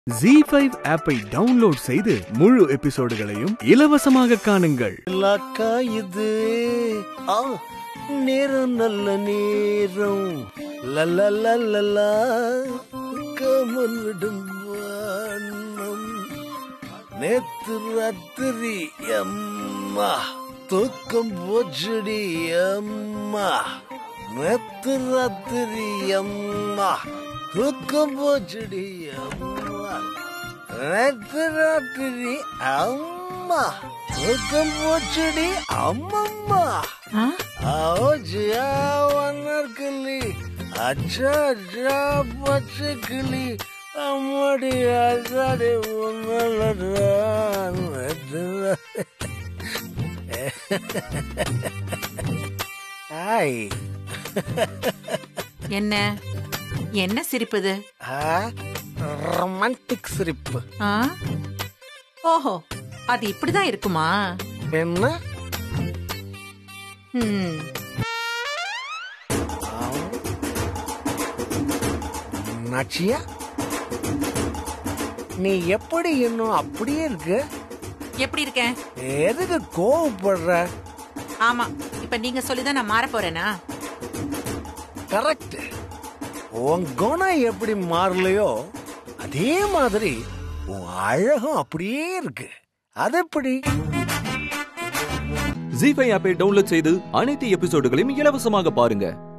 G five ஆப்பை download செய்து முழு எபிசோடுகளையும் இலவசமாக காணுங்கள் இலாக்கா இது ஆ நேரம் நல்ல நேரம் லலலலலா கமல் விடும் வானம் நேத்து ராத்திரி அம்மா தூக்கம் போச்சுடி அம்மா நேத்து ராத்திரி அம்மா தூக்கம் போச்சுடி அம்மா நேத்து ராத்திரி அம்மா தூக்கம் போச்சுடி அம்மம்மா ஆ? ஆஜியா வண்ணர்கிளி அச்சா அச்சா பச்சை கிளி அம்மாடி அச்சாடி ஹாய் என்ன என்ன சிரிப்புது ரொமான்டிக் சிரிப்பு ஆ? ஓஹோ அது இப்படிதான் இருக்குமா என்ன ம், நாச்சியா நீ எப்படி இன்னும் அப்படியே இருக்கு எப்படி இருக்கேன் எதுக்கு கோவப்படுற ஆமா இப்ப நீங்க சொல்லிதான் நான் மாற போறேனா கரெக்ட் உன் குணம் எப்படி மாறலையோ அதே மாதிரி உன் அழகும் அப்படியே இருக்கு அது எப்படி ஜி ஃபைவ் ஆப்பை டவுன்லோட் செய்து அனைத்து எபிசோடுகளையும் இலவசமாக பாருங்க